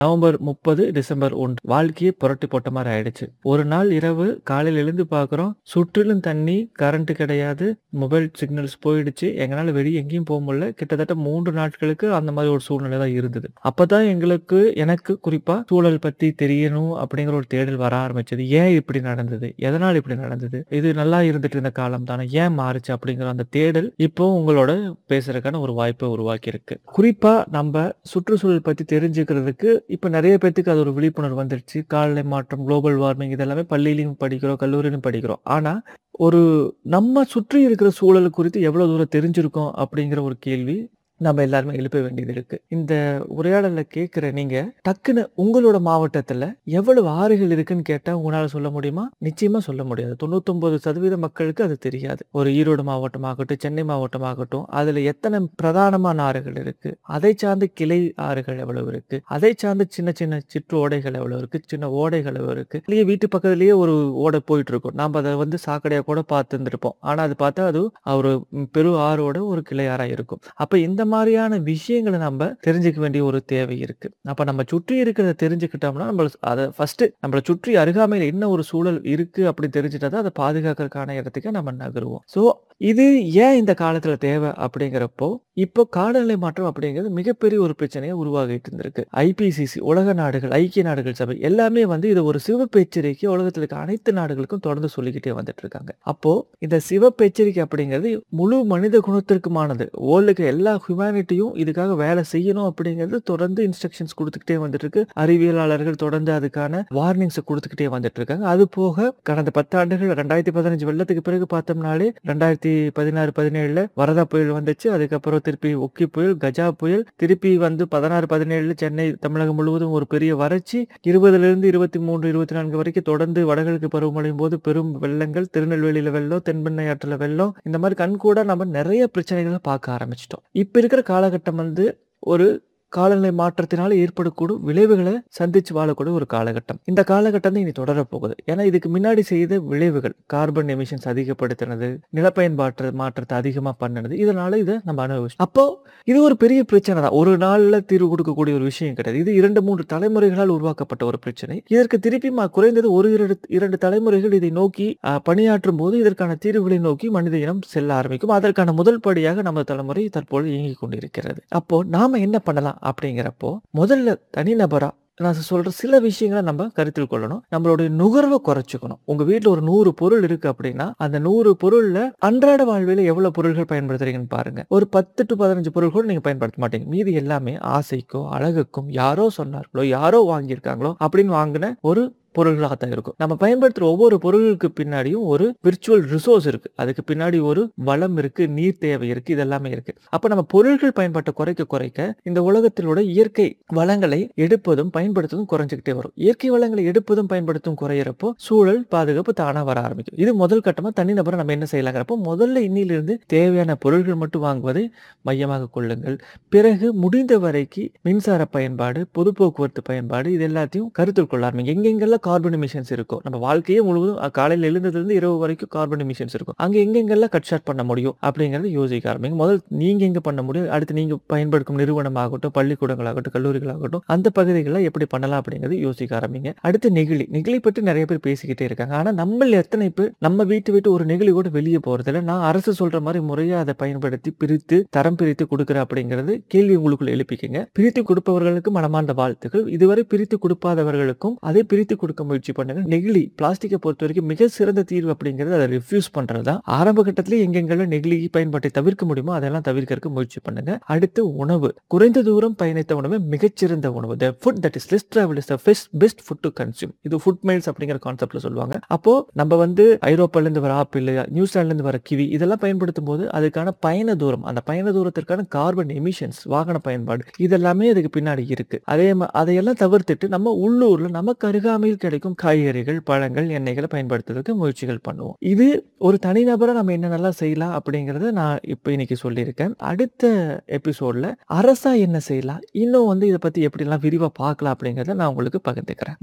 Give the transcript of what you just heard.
November முப்பது December ஒன்று வாழ்க்கையே புரட்டி போட்ட மாதிரி ஆயிடுச்சு ஒரு நாள் இரவு காலையில எழுந்து பார்க்குறோம் சுற்றிலும் தண்ணி கரண்ட் கிடையாது மொபைல் சிக்னல்ஸ் போயிடுச்சு எங்களால் வெளியே எங்கேயும் போக முடியல கிட்டத்தட்ட மூன்று நாட்களுக்கு அந்த மாதிரி ஒரு சூழ்நிலை தான் இருந்தது அப்பதான் எங்களுக்கு எனக்கு குறிப்பா சூழல் பத்தி தெரியணும் அப்படிங்கிற ஒரு தேடல் வர ஆரம்பிச்சது ஏன் இப்படி நடந்தது எதனால் இப்படி நடந்தது இது நல்லா இருந்துட்டு இருந்த காலம் தானே ஏன் மாறுச்சு அப்படிங்கிற அந்த தேடல் இப்போ உங்களோட பேசுறதுக்கான ஒரு வாய்ப்பை உருவாக்கி இருக்கு குறிப்பா நம்ம சுற்றுச்சூழல் பத்தி தெரிஞ்சுக்கிறதுக்கு இப்ப நிறைய பேத்துக்கு அது ஒரு விழிப்புணர்வு வந்துருச்சு காலநிலை மாற்றம் குளோபல் வார்மிங் இதெல்லாமே பள்ளியிலையும் படிக்கிறோம் கல்லூரியிலும் படிக்கிறோம் ஆனா ஒரு நம்ம சுற்றி இருக்கிற சூழல் குறித்து எவ்வளவு தூரம் தெரிஞ்சிருக்கோம் அப்படிங்கிற ஒரு கேள்வி நம்ம எல்லாருமே எழுப்ப வேண்டியது இருக்கு இந்த உரையாடல கேட்கிற நீங்க டக்குன்னு உங்களோட மாவட்டத்துல எவ்வளவு ஆறுகள் இருக்குன்னு கேட்டா உங்களால சொல்ல முடியுமா நிச்சயமா சொல்ல முடியாது தொண்ணூத்தொன்பது சதவீத மக்களுக்கு அது தெரியாது ஒரு ஈரோடு மாவட்டமாகட்டும் சென்னை மாவட்டமாகட்டும் அதுல எத்தனை பிரதானமான ஆறுகள் இருக்கு அதை சார்ந்து கிளை ஆறுகள் எவ்வளவு இருக்கு அதை சார்ந்து சின்ன சின்ன சிற்று ஓடைகள் எவ்வளவு இருக்கு சின்ன ஓடைகள் எவ்வளவு இருக்கு இல்லையே வீட்டு பக்கத்துலயே ஒரு ஓடை போயிட்டு இருக்கும் நாம அதை வந்து சாக்கடையா கூட பார்த்து இருந்திருப்போம் ஆனா அது பார்த்தா அது ஒரு பெரு ஆறோட ஒரு கிளை ஆறா இருக்கும் அப்ப இந்த மாதிரியான விஷயங்களை நம்ம தெரிஞ்சுக்க வேண்டிய ஒரு தேவை இருக்கு அப்ப நம்ம சுற்றி இருக்கிறத தெரிஞ்சுக்கிட்டோம்னா நம்ம அதை ஃபர்ஸ்ட் நம்மளை சுற்றி அருகாமையில் என்ன ஒரு சூழல் இருக்கு அப்படி தெரிஞ்சுட்டா தான் அதை பாதுகாக்கிறதுக்கான இடத்துக்கு நம்ம நகருவோம் ஸோ இது ஏன் இந்த காலத்துல தேவை அப்படிங்கிறப்போ இப்போ காலநிலை மாற்றம் அப்படிங்கிறது மிகப்பெரிய ஒரு பிரச்சனையை உருவாகிட்டு இருந்திருக்கு ஐபிசிசி உலக நாடுகள் ஐக்கிய நாடுகள் சபை எல்லாமே வந்து இது ஒரு சிவப்பு எச்சரிக்கை உலகத்தில் இருக்க அனைத்து நாடுகளுக்கும் தொடர்ந்து சொல்லிக்கிட்டே வந்துட்டு இருக்காங்க அப்போ இந்த சிவப்பு எச்சரிக்கை அப்படிங்கிறது முழு மனித குணத்திற்குமானது வேர்ல்டுக்கு எல்லா ஹியூமனிட்டியும் இதுக்காக வேலை செய்யணும் அப்படிங்கிறது தொடர்ந்து இன்ஸ்ட்ரக்ஷன்ஸ் கொடுத்துக்கிட்டே வந்துட்டு இருக்கு அறிவியலாளர்கள் தொடர்ந்து அதுக்கான வார்னிங்ஸ் கொடுத்துக்கிட்டே வந்துட்டு இருக்காங்க அது போக கடந்த பத்தாண்டுகள் ரெண்டாயிரத்தி பதினஞ்சு வெள்ளத்துக்கு பிறகு பார்த்தோம்னாலே ரெண்டாயிரத்தி பதினாறு பதினேழுல வரதா புயல் வந்துச்சு அதுக்கப்புறம் திருப்பி ஒக்கி புயல் கஜா புயல் திருப்பி வந்து பதினாறு பதினேழுல சென்னை தமிழகம் முழுவதும் ஒரு பெரிய வறட்சி இருபதுல இருந்து இருபத்தி மூன்று இருபத்தி நான்கு வரைக்கும் தொடர்ந்து வடகிழக்கு பருவமழையும் போது பெரும் வெள்ளங்கள் திருநெல்வேலியில வெள்ளம் தென்பெண்ணை ஆற்றுல வெள்ளம் இந்த மாதிரி கண்கூட நம்ம நிறைய பிரச்சனைகளை பார்க்க ஆரம்பிச்சிட்டோம் இப்ப இருக்கிற காலகட்டம் வந்து ஒரு காலநிலை மாற்றத்தினால ஏற்படக்கூடும் விளைவுகளை சந்திச்சு வாழக்கூடிய ஒரு காலகட்டம் இந்த காலகட்டம் தான் இனி தொடர போகுது ஏன்னா இதுக்கு முன்னாடி செய்த விளைவுகள் கார்பன் எமிஷன்ஸ் அதிகப்படுத்தினது நிலப்பயன்பாட்டு மாற்றத்தை அதிகமா பண்ணினது இதனால இதை நம்ம அனுபவிச்சோம் அப்போ இது ஒரு பெரிய பிரச்சனை தான் ஒரு நாள்ல தீர்வு கொடுக்கக்கூடிய ஒரு விஷயம் கிடையாது இது இரண்டு மூன்று தலைமுறைகளால் உருவாக்கப்பட்ட ஒரு பிரச்சனை இதற்கு திருப்பி குறைந்தது ஒரு இரண்டு இரண்டு தலைமுறைகள் இதை நோக்கி பணியாற்றும் போது இதற்கான தீர்வுகளை நோக்கி மனித இனம் செல்ல ஆரம்பிக்கும் அதற்கான முதல் படியாக நம்ம தலைமுறை தற்போது இயங்கிக் கொண்டிருக்கிறது அப்போ நாம என்ன பண்ணலாம் அப்படிங்கிறப்போ முதல்ல தனிநபரா நான் சொல்ற சில விஷயங்களை நம்ம கருத்தில் கொள்ளணும் நம்மளுடைய நுகர்வை குறைச்சிக்கணும் உங்க வீட்டுல ஒரு நூறு பொருள் இருக்கு அப்படின்னா அந்த நூறு பொருள்ல அன்றாட வாழ்வில எவ்வளவு பொருள்கள் பயன்படுத்துறீங்கன்னு பாருங்க ஒரு பத்து டு பதினஞ்சு பொருள் கூட நீங்க பயன்படுத்த மாட்டீங்க மீதி எல்லாமே ஆசைக்கோ அழகுக்கும் யாரோ சொன்னார்களோ யாரோ வாங்கியிருக்காங்களோ அப்படின்னு வாங்கின ஒரு பொருள்களாக தான் இருக்கும் நம்ம பயன்படுத்துற ஒவ்வொரு பொருளுக்கு பின்னாடியும் ஒரு விர்ச்சுவல் ரிசோர்ஸ் இருக்கு அதுக்கு பின்னாடி ஒரு வளம் இருக்கு நீர் தேவை இருக்கு இதெல்லாமே இருக்கு அப்ப நம்ம பொருள்கள் பயன்பாட்டை குறைக்க குறைக்க இந்த உலகத்திலோட இயற்கை வளங்களை எடுப்பதும் பயன்படுத்துவதும் குறைஞ்சிக்கிட்டே வரும் இயற்கை வளங்களை எடுப்பதும் பயன்படுத்தும் குறையிறப்போ சூழல் பாதுகாப்பு தானா வர ஆரம்பிக்கும் இது முதல் கட்டமா தனிநபரை நம்ம என்ன செய்யலாங்கிறப்போ முதல்ல இன்னிலிருந்து தேவையான பொருள்கள் மட்டும் வாங்குவதை மையமாக கொள்ளுங்கள் பிறகு முடிந்த வரைக்கும் மின்சார பயன்பாடு பொது போக்குவரத்து பயன்பாடு இது எல்லாத்தையும் கருத்தில் கொள்ள ஆரம்பிங்க எங்கெங்கெல்லாம் கார்பன் எமிஷன்ஸ் இருக்கும் நம்ம வாழ்க்கையே முழுவதும் காலையில் எழுந்ததுலேருந்து இரவு வரைக்கும் கார்பன் எமிஷன்ஸ் இருக்கும் அங்கே எங்கெங்கெல்லாம் கட் ஷாட் பண்ண முடியும் அப்படிங்கிறத யோசிக்க ஆரம்பிங்க முதல் நீங்கள் எங்கே பண்ண முடியும் அடுத்து நீங்கள் பயன்படுத்தும் நிறுவனமாகட்டும் பள்ளிக்கூடங்களாகட்டும் கல்லூரிகளாகட்டும் அந்த பகுதிகளில் எப்படி பண்ணலாம் அப்படிங்கிறது யோசிக்க ஆரம்பிங்க அடுத்து நெகிழி நெகிழி பற்றி நிறைய பேர் பேசிக்கிட்டே இருக்காங்க ஆனால் நம்ம எத்தனை பேர் நம்ம வீட்டு விட்டு ஒரு நெகிழி கூட வெளியே போகிறதில்ல நான் அரசு சொல்கிற மாதிரி முறையாக அதை பயன்படுத்தி பிரித்து தரம் பிரித்து கொடுக்குறேன் அப்படிங்கிறது கேள்வி உங்களுக்குள்ள எழுப்பிக்கங்க பிரித்து கொடுப்பவர்களுக்கு மனமார்ந்த வாழ்த்துக்கள் இதுவரை பிரித்து கொடுப்பாதவர்களுக்கும் அதை பிரித்து கொடுக்க முயற்சி பண்ணுங்க நெகிழி பிளாஸ்டிக்கை பொறுத்த வரைக்கும் மிக சிறந்த தீர்வு அப்படிங்கிறது அதை ரிஃப்யூஸ் பண்றது தான் ஆரம்ப கட்டத்திலே எங்கெங்கெல்லாம் நெகிழி பயன்பாட்டை தவிர்க்க முடியுமோ அதெல்லாம் தவிர்க்கறதுக்கு முயற்சி பண்ணுங்க அடுத்து உணவு குறைந்த தூரம் பயணித்த உணவு மிகச்சிறந்த உணவு the food that is less travel is the best food to consume இது ஃபுட் மைல்ஸ் அப்படிங்கிற கான்செப்ட்ல சொல்லுவாங்க அப்போ நம்ம வந்து ஐரோப்பால இருந்து வர ஆப்பிள் நியூசிலாந்துல இருந்து வர கிவி இதெல்லாம் பயன்படுத்தும் போது அதுக்கான பயண தூரம் அந்த பயண தூரத்திற்கான கார்பன் எமிஷன்ஸ் வாகன பயன்பாடு இதெல்லாமே அதுக்கு பின்னாடி இருக்கு அதே அதையெல்லாம் தவிர்த்துட்டு நம்ம உள்ளூர்ல நமக்கு அருகாமையில் கிடைக்கும் காய்கறிகள் பழங்கள் எண்ணெய்களை பயன்படுத்துறதுக்கு முயற்சிகள் பண்ணுவோம் இது ஒரு தனிநபரை நம்ம என்ன நல்லா செய்யலாம் அப்படிங்கறத நான் இப்போ இன்னைக்கு சொல்லியிருக்கேன் அடுத்த எபிசோட்ல அரசா என்ன செய்யலாம் இன்னும் வந்து இதை பத்தி எப்படிலாம் விரிவா பார்க்கலாம் அப்படிங்கறத நான் உங்களுக்கு பகிர்ந்துக்கிறேன்